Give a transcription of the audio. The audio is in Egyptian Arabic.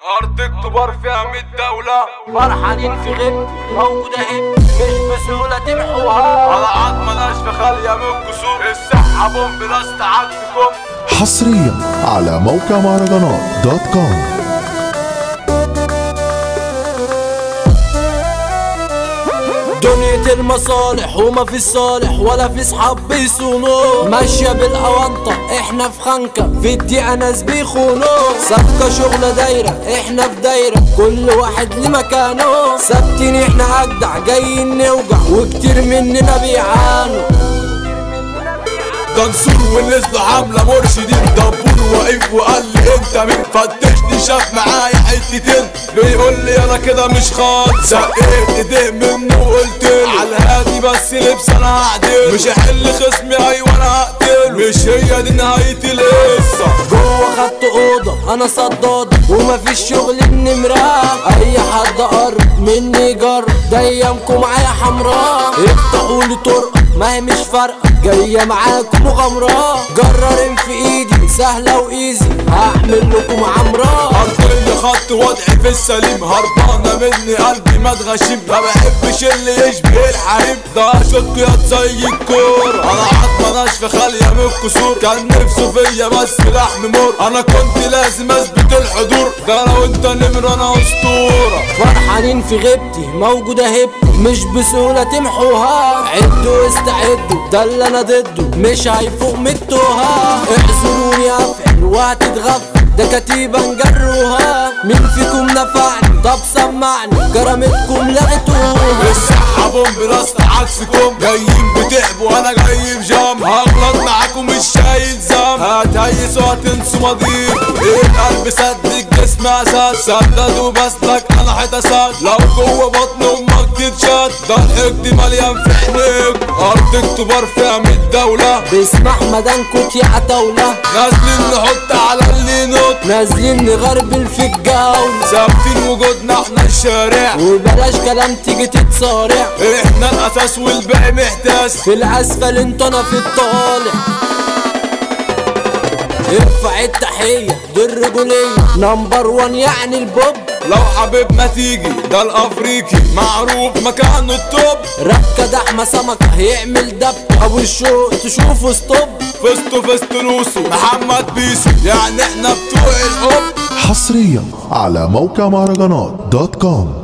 أرض كبار فيها مية دولة فرحانين في غيبتي موجودة هبتي مش بسهولة تمحوها على عاد ملاش في خالية من الكسور الصحة بومب لا استعد فيكم حصريا على موقع مهرجانات دوت كوم دنيا المصالح وما في صالح ولا في صحاب بيصونوا ماشية بالأونطة احنا في خنكة في الدقيقة ناس بيخونوا صفقة شغلة دايرة احنا في دايرة كل واحد لمكانه ثابتين احنا أجدع جايين نوجع وكتير مننا بيعانوا دنسور والنزل عاملة مرشدين دبور واقف وقال لي انت مين فتشني شاف معايا حتتين بيقول لي انا كده مش خالص سقيت ايديه منه وقلت له على الهادي بس لبس انا هعدل مش هحل خصمي ايوه انا هقتله مش هي دي نهاية القصة جوه خدت اوضه انا صداد ومفيش شغل النمرة اي حد قرب مني جر دايمكم معايا حمراء افتحوا لي طرقه ما هي مش فارقه جايه معاكم مغامره جرارين في ايدي سهله وايزي هعمل لكم عمره أرضية خط وضعي في السليم هربانة مني قلبي ما اتغشيم ما بحبش اللي يشبه الحريم ده شوط يا زي الكورة أنا عضمة ناشفة خالية من الكسور كان نفسه فيا بس لحم مر أنا كنت لازم أثبت الحضور ده لو أنت نمر أنا أسطورة فرحانين في غيبتي موجودة هبتي مش بسهولة تمحوها عدوا واستعدوا ده اللي انا ضده مش هيفوق من التوها احذروني افعل وهتتغفل ده كتيبة نجروها مين فيكم نفعني طب سمعني كرامتكم لقيتوها الصحة بومب لاست عكسكم جايين بتحبوا أنا جاي بجام هغلط معاكم مش شايل ذنب هتهيسوا هتنسوا ماضيك القلب سد الجسم أسد سدد وبسلك أنا حتسد لو جوه بطن أمك تتشد ده الحقد مليان في عينيك أرض اكتوبر فيها مية دولة باسم احمدان كوت يا عتاولة نازلين نحط على اللي ينط نازلين نغربل في الجو ثابتين وجودنا احنا الشارع وبلاش كلام تيجي تتصارع احنا الأساس والباقي محتاس في الاسفل انت انا في الطالع ارفع التحية دي الرجولية نمبر وان يعني البوب لو حبيبنا تيجي ده الافريقي معروف مكانه التوب ركد احمى سمكة هيعمل دب ابو الشوق تشوفه ستوب فستو فستلوسو محمد بيسو يعني احنا بتوع الحب حصريا على موقع مهرجانات دوت كوم